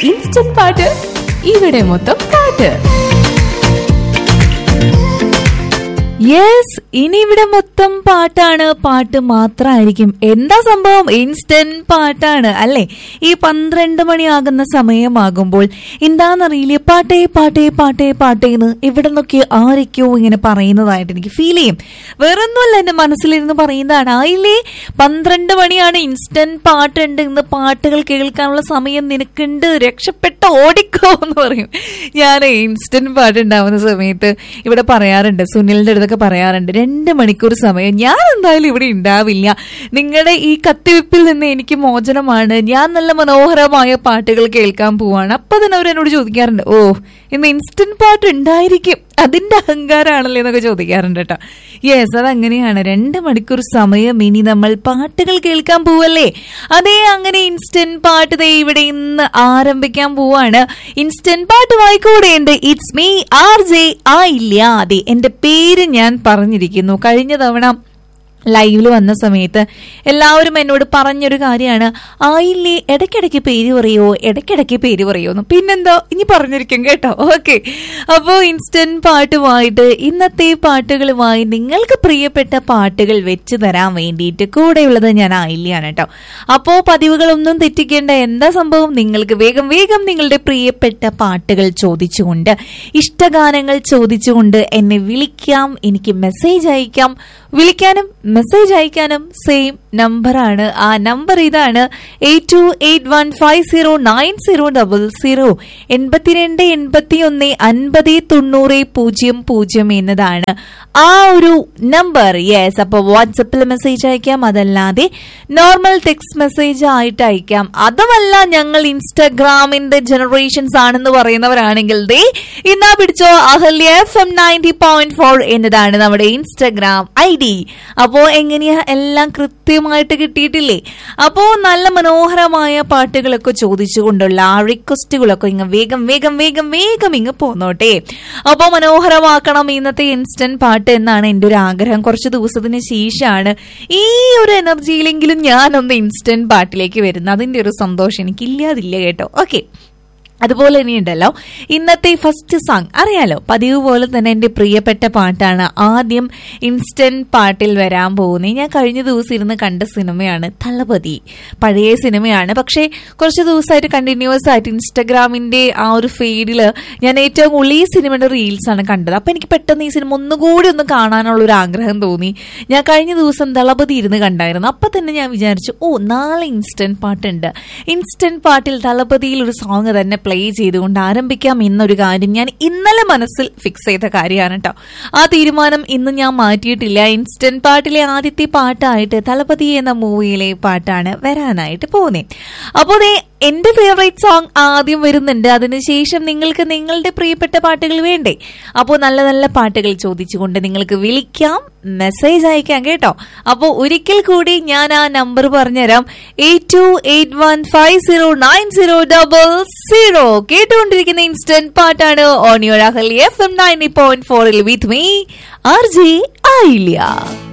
instant പാട്ട് ഇവിടെ മൊത്തം പാട്ട് യെസ് ഇനി ഇവിടെ മൊത്തം പാട്ടാണ് പാട്ട് മാത്രമായിരിക്കും എന്താ സംഭവം ഇൻസ്റ്റന്റ് പാട്ടാണ് അല്ലെ ഈ പന്ത്രണ്ട് മണിയാകുന്ന സമയമാകുമ്പോൾ എന്താണെന്നറിയില്ല പാട്ടേ പാട്ടേ പാട്ടേ പാട്ടേ എന്ന് ഇവിടെ നിന്നൊക്കെ ആരൊക്കെയോ ഇങ്ങനെ പറയുന്നതായിട്ട് എനിക്ക് ഫീൽ ചെയ്യും വേറൊന്നുമല്ല എന്റെ മനസ്സിലിരുന്ന് പറയുന്നതാണ് ആയില്ലേ പന്ത്രണ്ട് മണിയാണ് ഇൻസ്റ്റന്റ് പാട്ടുണ്ട് ഇന്ന് പാട്ടുകൾ കേൾക്കാനുള്ള സമയം നിനക്കുണ്ട് രക്ഷപ്പെട്ട ഓടിക്കോ എന്ന് പറയും ഞാൻ ഇൻസ്റ്റന്റ് പാട്ട് ഉണ്ടാവുന്ന സമയത്ത് ഇവിടെ പറയാറുണ്ട് സുനിലിന്റെ അടുത്തൊക്കെ പറയാറുണ്ട് രണ്ട് മണിക്കൂർ സമയം ഞാൻ എന്തായാലും ഇവിടെ ഉണ്ടാവില്ല നിങ്ങളുടെ ഈ കത്തിവെപ്പിൽ നിന്ന് എനിക്ക് മോചനമാണ് ഞാൻ നല്ല മനോഹരമായ പാട്ടുകൾ കേൾക്കാൻ പോവാണ് അപ്പൊ തന്നെ അവർ എന്നോട് ചോദിക്കാറുണ്ട് ഓ ഇന്ന് ഇൻസ്റ്റന്റ് പാട്ട് ഉണ്ടായിരിക്കും അതിന്റെ അഹങ്കാരാണല്ലേ എന്നൊക്കെ ചോദിക്കാറുണ്ട് കേട്ടോ യെസ് അതങ്ങനെയാണ് രണ്ട് മണിക്കൂർ സമയം ഇനി നമ്മൾ പാട്ടുകൾ കേൾക്കാൻ പോവല്ലേ അതേ അങ്ങനെ ഇൻസ്റ്റന്റ് പാട്ട് ദേ ഇവിടെ ഇന്ന് ആരംഭിക്കാൻ പോവാണ് ഇൻസ്റ്റന്റ് പാട്ട് വായിക്കൂടെയുണ്ട് ഇറ്റ്സ് മീ ആർ ജെ ആ ഇല്ല അതെ എന്റെ പേര് ഞാൻ പറഞ്ഞിരിക്കുന്നു കഴിഞ്ഞ തവണ ലൈവിൽ വന്ന സമയത്ത് എല്ലാവരും എന്നോട് പറഞ്ഞൊരു കാര്യമാണ് ആയില്ലേ ഇടയ്ക്കിടയ്ക്ക് പേര് പറയോ ഇടയ്ക്കിടയ്ക്ക് പേര് പറയോ എന്ന് പിന്നെന്തോ ഇനി പറഞ്ഞിരിക്കും കേട്ടോ ഓക്കെ അപ്പോൾ ഇൻസ്റ്റന്റ് പാട്ടുമായിട്ട് ഇന്നത്തെ പാട്ടുകളുമായി നിങ്ങൾക്ക് പ്രിയപ്പെട്ട പാട്ടുകൾ വെച്ച് തരാൻ വേണ്ടിയിട്ട് കൂടെയുള്ളത് ഞാൻ ആയില്ലാണ് കേട്ടോ അപ്പോൾ പതിവുകളൊന്നും തെറ്റിക്കേണ്ട എന്താ സംഭവം നിങ്ങൾക്ക് വേഗം വേഗം നിങ്ങളുടെ പ്രിയപ്പെട്ട പാട്ടുകൾ ചോദിച്ചുകൊണ്ട് ഇഷ്ടഗാനങ്ങൾ ചോദിച്ചുകൊണ്ട് എന്നെ വിളിക്കാം എനിക്ക് മെസ്സേജ് അയക്കാം വിളിക്കാനും മെസ്സേജ് അയക്കാനും സെയിം നമ്പറാണ് ആ നമ്പർ ഇതാണ് eight two eight one five zero nine zero double zero എൺപത്തിരണ്ട് എൺപത്തി ഒന്ന് അൻപത് തൊണ്ണൂറ് പൂജ്യം പൂജ്യം എന്നതാണ് ആ ഒരു നമ്പർ യെസ് അപ്പൊ വാട്സപ്പിൽ മെസ്സേജ് അയക്കാം അതല്ലാതെ നോർമൽ ടെക്സ്റ്റ് മെസ്സേജ് ആയിട്ട് അയക്കാം അതുമല്ല ഞങ്ങൾ ഇൻസ്റ്റഗ്രാമിന്റെ ജനറേഷൻസ് ആണെന്ന് പറയുന്നവരാണെങ്കിൽ ദേ ഇന്നാ പിടിച്ചോ Ahalya F M ninety point four എന്നതാണ് നമ്മുടെ ഇൻസ്റ്റഗ്രാം ഐ ഡി അപ്പോ എങ്ങനെയാ എല്ലാം കൃത്യമായിട്ട് കിട്ടിയിട്ടില്ലേ അപ്പോ നല്ല മനോഹരമായ പാട്ടുകളൊക്കെ ചോദിച്ചുകൊണ്ടുള്ള ആ റിക്വസ്റ്റുകളൊക്കെ ഇങ്ങ് വേഗം വേഗം വേഗം വേഗം ഇങ്ങ് പോന്നോട്ടെ അപ്പോ മനോഹരമാക്കണം ഇന്നത്തെ ഇൻസ്റ്റന്റ് പാട്ട് എന്നാണ് എൻ്റെ ഒരു ആഗ്രഹം കുറച്ച് ദിവസത്തിന് ശേഷമാണ് ഈ ഒരു എനർജിയിലെങ്കിലും ഞാനൊന്ന് ഇൻസ്റ്റന്റ് പാട്ടിലേക്ക് വരുന്നത് അതിന്റെ ഒരു സന്തോഷം എനിക്കില്ലാതില്ല കേട്ടോ ഓക്കെ അതുപോലെ ഇനിയുണ്ടല്ലോ ഇന്നത്തെ ഫസ്റ്റ് സോങ് അറിയാലോ പതിവ് പോലെ തന്നെ എൻ്റെ പ്രിയപ്പെട്ട പാട്ടാണ് ആദ്യം ഇൻസ്റ്റന്റ് പാട്ടിൽ വരാൻ പോകുന്നത് ഞാൻ കഴിഞ്ഞ ദിവസം ഇരുന്ന് കണ്ട സിനിമയാണ് തളപതി പഴയ സിനിമയാണ് പക്ഷേ കുറച്ച് ദിവസമായിട്ട് കണ്ടിന്യൂസ് ആയിട്ട് ഇൻസ്റ്റഗ്രാമിന്റെ ആ ഒരു ഫീഡിൽ ഞാൻ ഏറ്റവും കൂടുതൽ ഈ സിനിമയുടെ റീൽസ് ആണ് കണ്ടത് അപ്പൊ എനിക്ക് പെട്ടെന്ന് ഈ സിനിമ ഒന്നുകൂടി ഒന്ന് കാണാനുള്ള ഒരു ആഗ്രഹം തോന്നി ഞാൻ കഴിഞ്ഞ ദിവസം തളപതി ഇരുന്ന് കണ്ടായിരുന്നു അപ്പൊ തന്നെ ഞാൻ വിചാരിച്ചു ഓ നാളെ ഇൻസ്റ്റന്റ് പാട്ടുണ്ട് ഇൻസ്റ്റന്റ് പാട്ടിൽ തളപതിയിൽ ഒരു സോങ് തന്നെ പ്ലേ ചെയ്തുകൊണ്ട് ആരംഭിക്കാം എന്നൊരു കാര്യം ഞാൻ ഇന്നലെ മനസ്സിൽ ഫിക്സ് ചെയ്ത കാര്യമാണ് കേട്ടോ ആ തീരുമാനം ഇന്ന് ഞാൻ മാറ്റിയിട്ടില്ല ഇൻസ്റ്റന്റ് പാട്ടിലെ ആദ്യത്തെ പാട്ടായിട്ട് തളപതി എന്ന മൂവിയിലെ പാട്ടാണ് വരാനായിട്ട് പോകുന്നത് അപ്പോൾ ദേ എന്റെ ഫേവറേറ്റ് സോങ് ആദ്യം വരുന്നുണ്ട് അതിനുശേഷം നിങ്ങൾക്ക് നിങ്ങളുടെ പ്രിയപ്പെട്ട പാട്ടുകൾ വേണ്ടേ അപ്പോൾ നല്ല നല്ല പാട്ടുകൾ ചോദിച്ചുകൊണ്ട് നിങ്ങൾക്ക് വിളിക്കാം മെസ്സേജ് അയക്കാം കേട്ടോ അപ്പോൾ ഒരിക്കൽ കൂടി ഞാൻ ആ നമ്പർ പറഞ്ഞുതരാം eight two eight one five zero nine zero double zero കേട്ടുകൊണ്ടിരിക്കുന്ന ഇൻസ്റ്റന്റ് പാട്ടാണ് on your Ahali F M ninety point ഫോറിൽ വിത്ത് മീ ആർ ജെ ആയില്ല